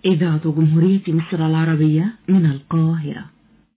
إذاعة جمهورية مصر العربية من القاهرة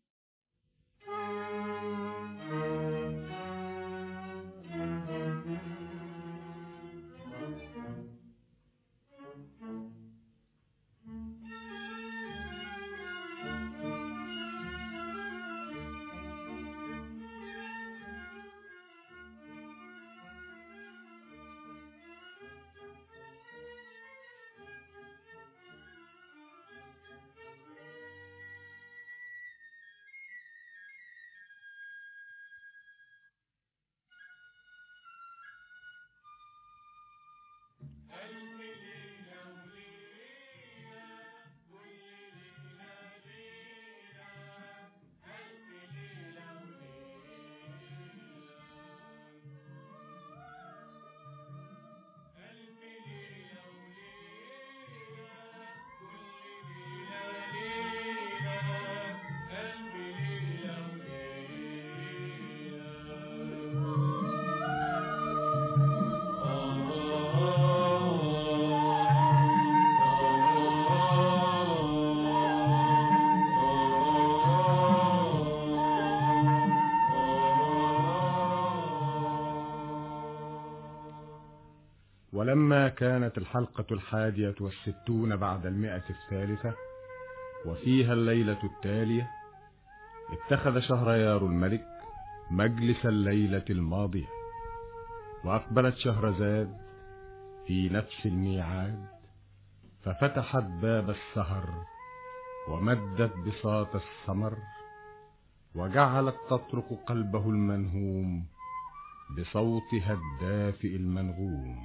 ولما كانت الحلقة الحادية والستون بعد المئة الثالثة وفيها الليلة التالية اتخذ شهريار الملك مجلس الليلة الماضية وأقبلت شهرزاد في نفس الميعاد ففتحت باب السهر ومدت بساط السمر وجعلت تطرق قلبه المنهوم بصوتها الدافئ المنغوم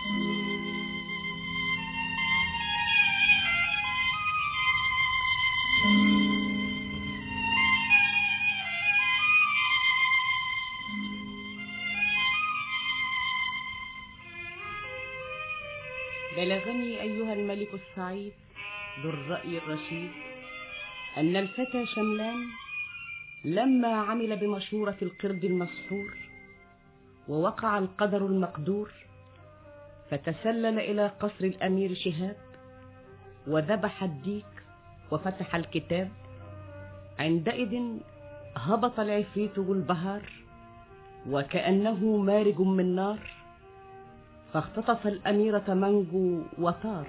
بلغني أيها الملك السعيد ذو الرأي الرشيد أن الفتى شملان لما عمل بمشورة القرد المسحور ووقع القدر المقدور فتسلل إلى قصر الأمير شهاب وذبح الديك وفتح الكتاب عندئذ هبط العفريت البهار وكأنه مارج من نار فاختطف الأميرة منجو وطار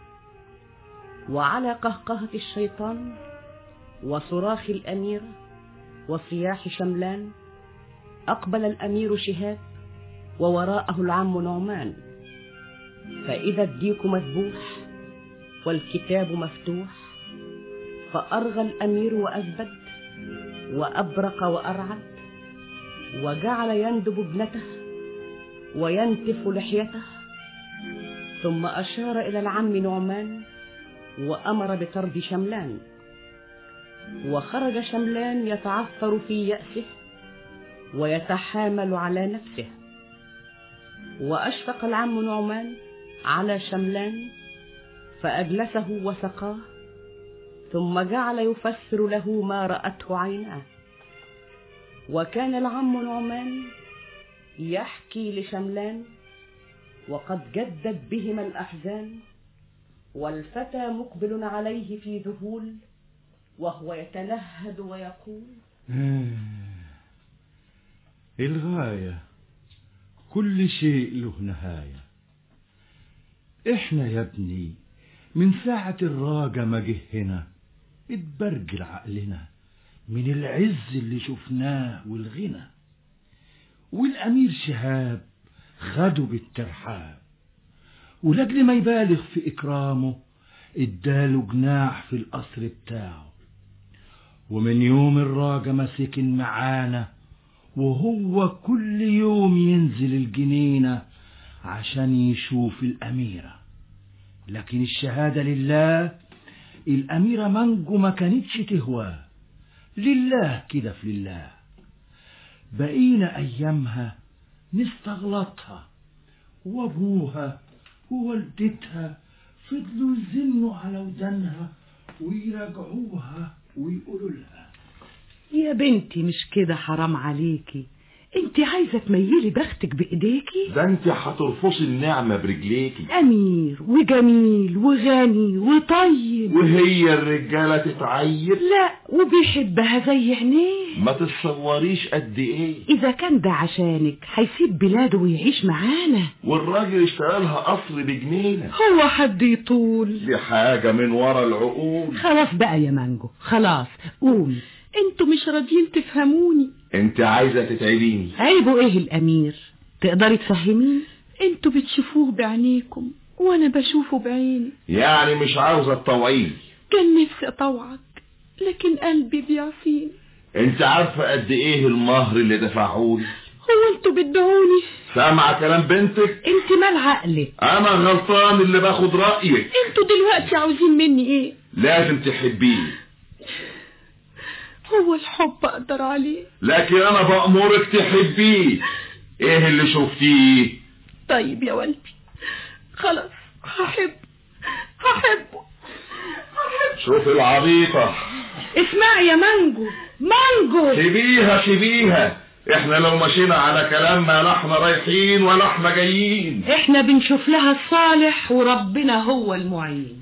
وعلى قهقهة الشيطان وصراخ الأميرة وصياح شملان أقبل الأمير شهاب ووراءه العم نعمان فإذا الديك مذبوح والكتاب مفتوح فأرغى الأمير وأزبد وأبرق وأرعد وجعل يندب ابنته وينتف لحيته ثم أشار إلى العم نعمان وأمر بطرد شملان وخرج شملان يتعثر في يأسه ويتحامل على نفسه وأشفق العم نعمان على شملان فأجلسه وسقاه ثم جعل يفسر له ما رأته عيناه وكان العم نعمان يحكي لشملان وقد جدت بهما الأحزان والفتى مقبل عليه في ذهول وهو يتنهد ويقول الغاية كل شيء له نهاية احنا يا ابني من ساعة الراجة ما جه هنا اتبرجل عقلنا من العز اللي شفناه والغنى والأمير شهاب خده بالترحاب ولأجل ما يبالغ في إكرامه اداله جناح في القصر بتاعه ومن يوم الراجة ما سكن معانا وهو كل يوم ينزل الجنينة عشان يشوف الأميرة لكن الشهادة لله الأميرة منجو ما كانتش تهواه لله كده في لله بقينا أيامها نستغلطها وأبوها ووالدتها فضلوا يزنوا على ودانها ويراجعوها ويقولوا لها يا بنتي مش كده حرام عليكي انت عايزة تميلي بختك بايديكي ده انت هترفصي النعمة برجليكي امير وجميل وغني وطيب وهي الرجالة تتعير لا وبيحبها زي عينيه ما تتصوريش قد ايه اذا كان ده عشانك هيسيب بلاده ويعيش معانا والراجل اشترى لها قصر بجنينة هو حد يطول دي حاجة من ورا العقول خلاص بقى يا مانجو خلاص قومي انتوا مش راضيين تفهموني انت عايزة تتعبيني عيبه ايه الامير تقدري تفهميني انتوا بتشوفوه بعينيكم وانا بشوفه بعيني يعني مش عاوزة تطوعيني كان نفسي اطوعك لكن قلبي بيعصيني انت عارفة قد ايه المهر اللي دفعهولي هو انتوا بتدعوني سامعة كلام بنتك انت مال عقلك انا غلطان اللي باخد رأيك انتوا دلوقتي عاوزين مني ايه لازم تحبيني هو الحب اقدر عليه لكن انا بأمرك تحبيه ايه اللي شفتيه طيب يا ولدي خلاص هحب هحبه شوف العبيطة اسمعي يا مانجو مانجو سيبيها سيبيها احنا لو مشينا على كلامنا لا احنا رايحين ولا احنا جايين احنا بنشوف لها الصالح وربنا هو المعين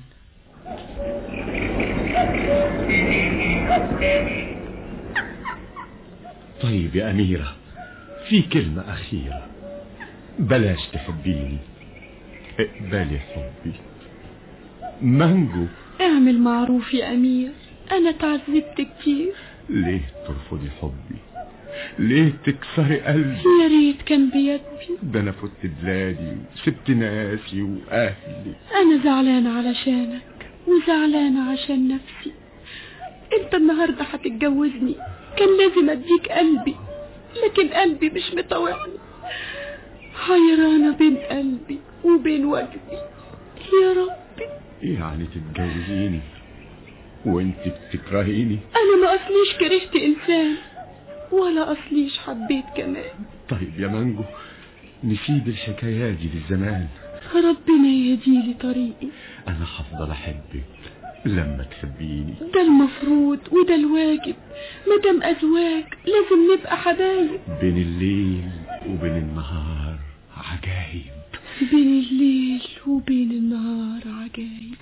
طيب يا أميرة في كلمة أخيرة بلاش تحبيني اقبلي حبي مانجو اعمل معروف يا امير انا تعذبت كتير ليه ترفضي حبي ليه تكسري قلبي يا ريت كان بيدي ده انا فت بلادي وسبت ناسي واهلي انا زعلانة علشانك وزعلانة عشان نفسي انت النهاردة هتتجوزني كان لازم اديك قلبي لكن قلبي مش مطوعني حيرانة بين قلبي وبين وجدي يا ربي يعني تتجوزيني وانت بتكرهيني انا ما اصليش كرهت انسان ولا اصليش حبيت كمان طيب يا مانجو نسيب الحكايات دي للزمان ربنا يهديلي طريقي انا هفضل احبك لما تحبيني ده المفروض وده الواجب مادام ازواج لازم نبقى حبايب بين الليل وبين النهار عجايب بين الليل وبين النهار عجايب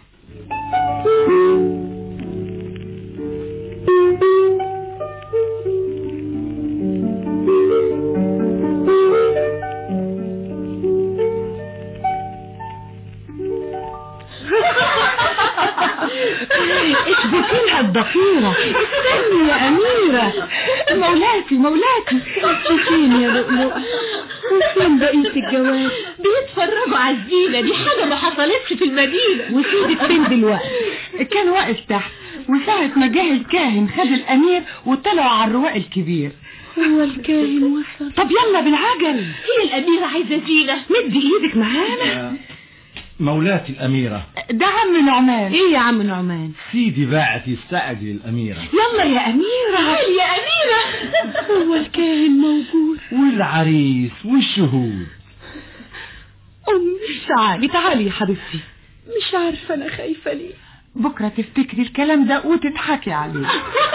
اشبكي لها الضفيرة استني يا أميرة مولاتي مولاتي شوفين يا لؤلؤ وفين بقية الجواز بيتفرجوا على الزينة دي حاجة ما حصلتش في المدينة وسيدك فين دلوقتي كان واقف تحت وساعة ما جه الكاهن خد الأمير وطلعوا على الرواق الكبير هو الكاهن وصل طب يلا بالعجل هي الأميرة عايزة زينة مدي ايدك معانا مولاتي الأميرة ده عم نعمان ايه يا عم نعمان سيدي باعت يستعجل الأميرة يلا يا أميرة يا أميرة هو الكاهن موجود والعريس والشهود أمي تعالي تعالي يا حبيبتي مش عارفة أنا خايفة ليه بكرة تفتكري الكلام ده وتضحكي عليه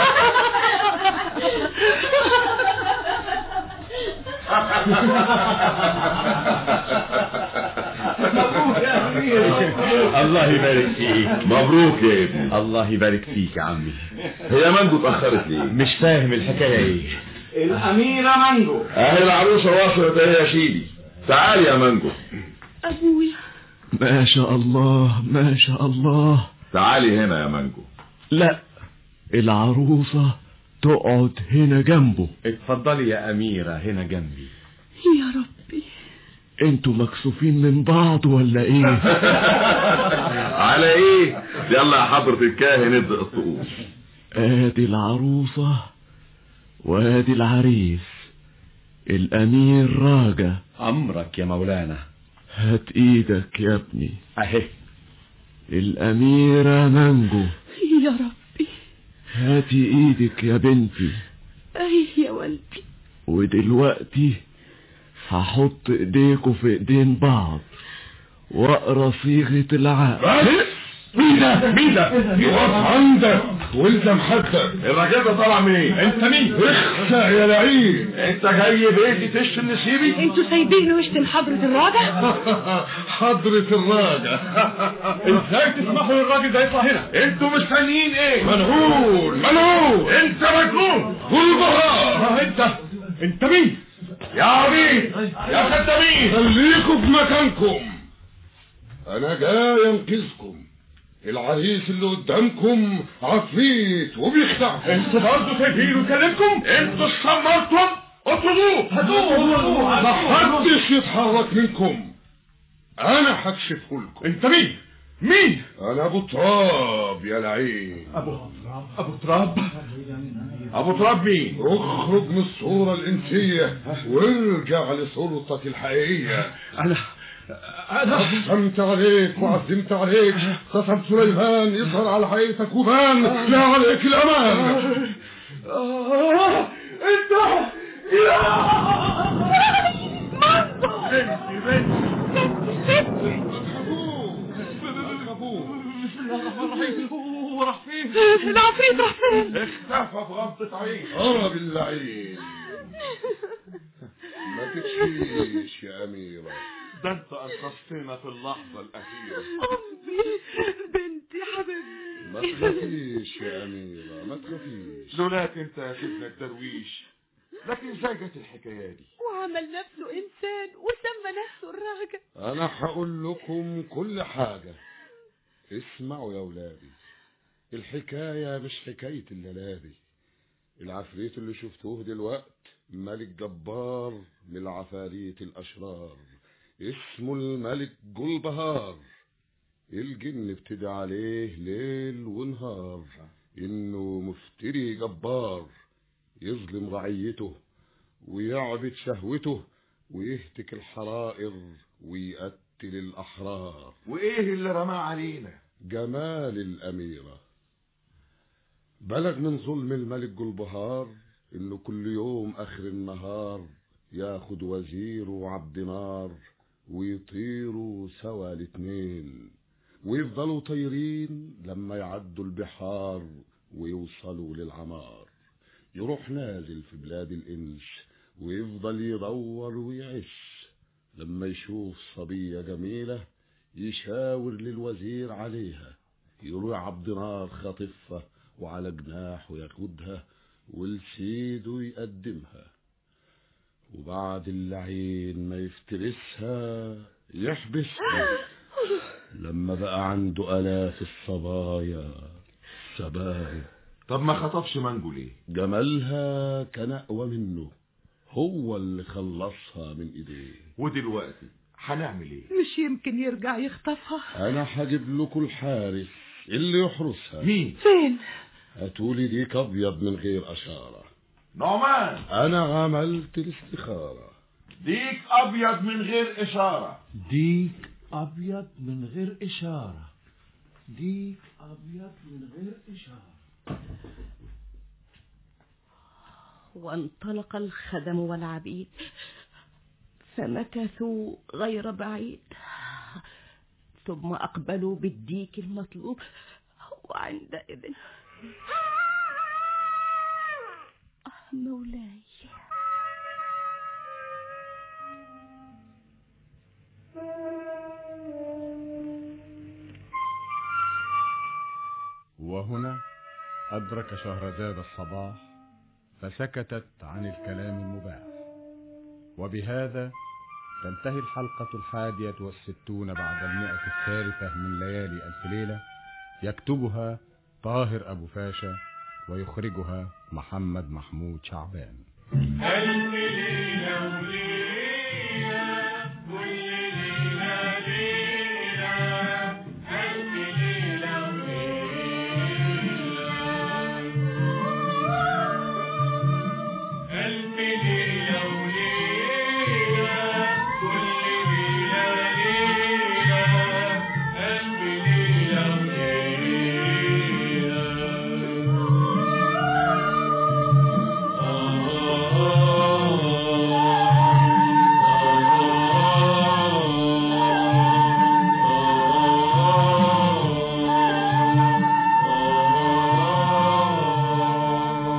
الله يبارك فيك مبروك يا ابني الله يبارك فيك يا عمي هي مانجو اتأخرت ليه مش فاهم الحكاية ايه الأميرة مانجو اهي العروسة وصلت اهي يا سيدي تعال يا مانجو أبويا ما شاء الله ما شاء الله تعالي هنا يا مانجو لا العروسة تقعد هنا جنبه اتفضلي يا أميرة هنا جنبي يا ربي انتوا مكسوفين من بعض ولا ايه على ايه يلا يا حضرة الكاهن ابدأ الطقوس ادي العروسة وادي العريس الامير راجع أمرك يا مولانا هات ايدك يا ابني أهي الاميرة مانجو يا ربي هاتي ايدك يا بنتي أيه يا ولدي ودلوقتي هحط ايديكوا في ايدين بعض واقرا صيغة العقد مين ده مين ده يقف عندك والزم حدك الراجل ده طالع منين انت مين اخسع يا لعين انت جاي بيتي تشتم نسيبي انتوا سايبينه يشتم حضرة الراجع حضرة الراجع ازاي تسمحوا للراجل ده يطلع هنا انتوا مستنيين ايه منهول منهول انت مجنون غلبها انت انت مين يا عبيد يا خدامين خليكوا في مكانكم انا جاي انقذكم العريس اللي قدامكم عفريت وبيخدعكم انتوا برضه سايبينه يكلمكم انتوا استمرتم اطردوه هاتوه ما حدش يتحرك منكم انا هكشفه لكم انت مين مين انا ابو تراب يا لعين ابو ابو تراب ابو تراب مين اخرج من الصورة الانسية وارجع لصورتك الحقيقية انا انا قسمت عليك وعزمت عليك قسم سليمان يظهر على حقيقتك وبان لا عليك الامان انت هو راح فين العفريت راح فين اختفى بغمضة عين هرب اللعين ما تشفيش يا أميرة ده انت انقذتنا في اللحظة الأخيرة امي بنتي حبيبتي ما تخافيش يا أميرة ما تخافيش لولاك انت يا سيدنا الدرويش لكن ازاي جت الحكاية دي وعمل نفسه انسان وسمى نفسه الراجع أنا هقول لكم كل حاجة اسمعوا يا ولادي الحكاية مش حكاية الليلادي العفريت اللي شفتوه دلوقت ملك جبار من العفاريت الأشرار اسمه الملك جلبهار الجن ابتدى عليه ليل ونهار انه مفتري جبار يظلم رعيته ويعبد شهوته ويهتك الحرائر ويقتل الأحرار وايه اللي رماه علينا جمال الأميرة بلغ من ظلم الملك جلبهار إنه كل يوم آخر النهار ياخد وزيره وعبد نار ويطيروا سوا الاتنين ويفضلوا طايرين لما يعدوا البحار ويوصلوا للعمار يروح نازل في بلاد الإنس ويفضل يدور ويعش لما يشوف صبية جميلة يشاور للوزير عليها يروح عبد نار خاطفها وعلى جناحه ياخدها ولسيده يقدمها وبعد اللعين ما يفترسها يحبسها لما بقى عنده آلاف الصبايا سبايا طب ما خطفش مانجو ليه جمالها كان أقوى منه هو اللي خلصها من ايديه ودلوقتي هنعمل ايه مش يمكن يرجع يخطفها انا هجيب لكم الحارس اللي يحرسها مين فين هاتولي ديك ابيض من غير اشاره نعمان انا عملت الاستخاره ديك ابيض من غير اشارة ديك أبيض من غير إشارة ديك أبيض من غير إشارة وانطلق الخدم والعبيد فمكثوا غير بعيد ثم أقبلوا بالديك المطلوب وعندئذ آه مولاي وهنا أدرك شهرزاد الصباح فسكتت عن الكلام المباح وبهذا تنتهي الحلقة الحادية والستون بعد المئة الثالثة من ليالي ألف ليلة يكتبها طاهر أبو فاشا ويخرجها محمد محمود شعبان ألف ليلة وليلة